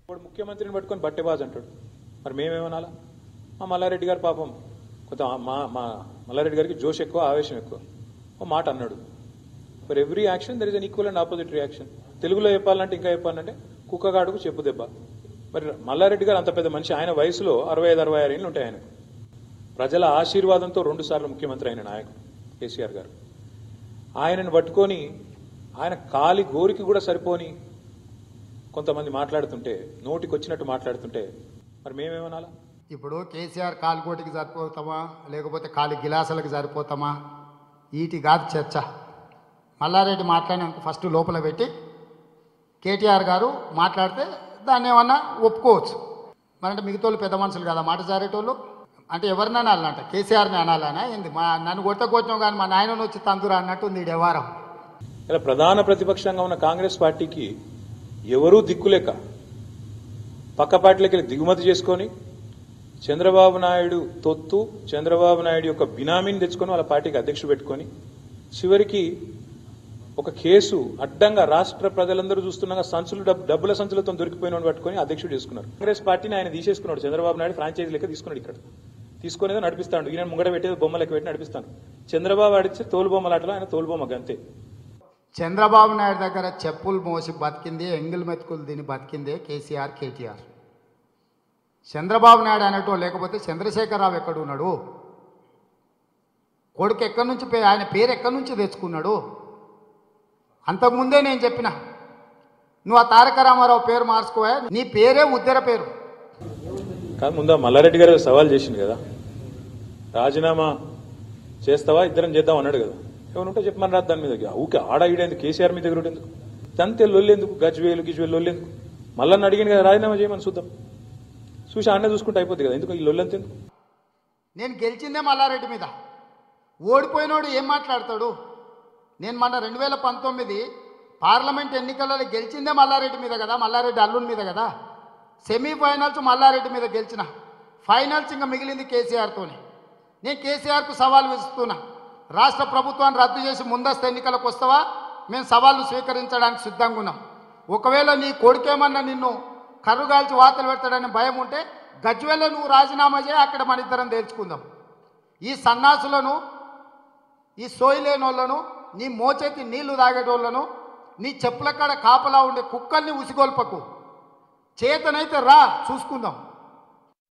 ఇప్పుడు ముఖ్యమంత్రిని పట్టుకొని బట్టెబాజ్ అంటాడు మరి మేమేమనాలా మా మల్లారెడ్డి గారు పాపం కొంత మా మా మల్లారెడ్డి గారికి జోష్ ఎక్కువ ఆవేశం ఎక్కువ ఓ మాట అన్నాడు for every action there is an equal and opposite reaction తెలుగులో చెప్పాలంటే ఇంకా చెప్పాలంటే కుక్కగాడుకు చెప్పు దెబ్బ మరి మల్లారెడ్డి గారు అంత పెద్ద మనిషి ఆయన వయసులో అరవై ఐదు అరవై ఆరు ఏళ్ళు ఉంటాయి ఆయనకు ప్రజల ఆశీర్వాదంతో రెండు సార్లు ముఖ్యమంత్రి అయిన నాయకుడు కేసీఆర్ గారు ఆయనను పట్టుకొని ఆయన కాలి గోరికి కూడా సరిపోని కొంతమంది మాట్లాడుతుంటే నోటికి వచ్చినట్టు మాట్లాడుతుంటే మరి మేమేమనాలా ఇప్పుడు కేసీఆర్ కాలుకోటికి సరిపోతామా లేకపోతే కాలి గిలాసులకు సరిపోతామా వీటి కాదు చర్చ మల్లారెడ్డి మాట్లాడినాక ఫస్ట్ లోపల పెట్టి కేటీఆర్ గారు మాట్లాడితే దాన్ని ఏమన్నా ఒప్పుకోవచ్చు మరంటే మిగతా వాళ్ళు పెద్ద మనుషులు కదా మాట జారేటోళ్ళు అంటే ఎవరిని అనాలంట కేసీఆర్ని అనాలనా ఏంది మా నన్ను కొట్ట కొట్టినావు కానీ మా నాయనను వచ్చి తందురా అన్నట్టు ఉంది ఈ వ్యవహారం ఇలా ప్రధాన ప్రతిపక్షంగా ఉన్న కాంగ్రెస్ పార్టీకి ఎవరూ దిక్కులేక పక్క పార్టీలకి వెళ్ళి దిగుమతి చేసుకొని చంద్రబాబు నాయుడు తొత్తు చంద్రబాబు నాయుడు యొక్క బినామీని తెచ్చుకొని వాళ్ళ పార్టీకి అధ్యక్షుడు పెట్టుకొని చివరికి ఒక కేసు అడ్డంగా రాష్ట్ర ప్రజలందరూ చూస్తుండగా సంచులు డబ్- డబ్బుల సంచులతో దొరికిపోయిన వాడిని పట్టుకొని అధ్యక్షుడు చేసుకున్నారు కాంగ్రెస్ పార్టీని ఆయన తీసేసుకున్నాడు చంద్రబాబు నాయుడు ఫ్రాంచైజీ లెక్క తీసుకున్నాడు ఇక్కడ తీసుకునేదో నడిపిస్తాడు ఈయన ముంగడ పెట్టేది బొమ్మ లెక్క పెట్టి నడిపిస్తాను చంద్రబాబు ఆడితే తోలు బొమ్మలాటలో ఆయన తోలు బొమ్మ గంతే చంద్రబాబు నాయుడు దగ్గర చెప్పులు మోసి బతికింది ఎంగిల్ మెతుకులు తిని బతికిందే కేసీఆర్ కేటీఆర్ చంద్రబాబు నాయుడు అనేటో లేకపోతే చంద్రశేఖరరావు ఎక్కడున్నాడు కొడుకు ఎక్కడి నుంచి పే- ఆయన పేరు ఎక్కడి నుంచి తెచ్చుకున్నాడు అంతకుముందే నేను చెప్పిన నువ్వు ఆ తారక రామారావు పేరు మార్చుకోవా నీ పేరే ఉద్దర పేరు కాదు ముందు ఆ మల్లారెడ్డి గారు సవాల్ చేసింది కదా రాజీనామా చేస్తావా ఇద్దరం చేద్దాం అన్నాడు కదా ఏమైనా ఉంటే చెప్పమని రాదు దాని మీద ఊకే ఆడ ఈడేందుకు కేసీఆర్ మీ దగ్గర ఉండేందుకు తంతే లొల్లేందుకు గజ్వేలు గిజ్వేలు లొల్లేందుకు మళ్ళీ అడిగాను కదా రాజీనామా చేయమని చూద్దాం చూసి అన్న చూసుకుంటే అయిపోతుంది కదా ఎందుకు ఈ లొల్లంతెందుకు నేను గెలిచిందే మల్లారెడ్డి మీద ఓడిపోయినోడు ఏం మాట్లాడతాడు నేను మన రెండు వేల పంతొమ్మిది పార్లమెంట్ ఎన్నికలలో గెలిచిందే మల్లారెడ్డి మీద కదా మల్లారెడ్డి అల్లుని మీద కదా సెమీఫైనల్స్ మల్లారెడ్డి మీద గెలిచిన ఫైనల్స్ ఇంకా మిగిలింది కేసీఆర్తోనే నేను కేసీఆర్కు సవాల్ విసుస్తున్నా రాష్ట్ర ప్రభుత్వాన్ని రద్దు చేసి ముందస్తు ఎన్నికలకు వస్తావా మేము సవాళ్ళు స్వీకరించడానికి సిద్ధంగా ఉన్నాం ఒకవేళ నీ కొడుకేమన్నా నిన్ను కర్రుగాల్చి వార్తలు పెడతాడని భయం ఉంటే గజ్వేల్లో నువ్వు రాజీనామా చేయి అక్కడ మన ఇద్దరం తేల్చుకుందాం ఈ సన్నాసులను ఈ సోయిలేని వాళ్ళను నీ మోచేతి నీళ్లు తాగేటోళ్ళను నీ చెప్పుల కాడ కాపలా ఉండే కుక్కల్ని ఉసిగొల్పకు చేతనైతే రా చూసుకుందాం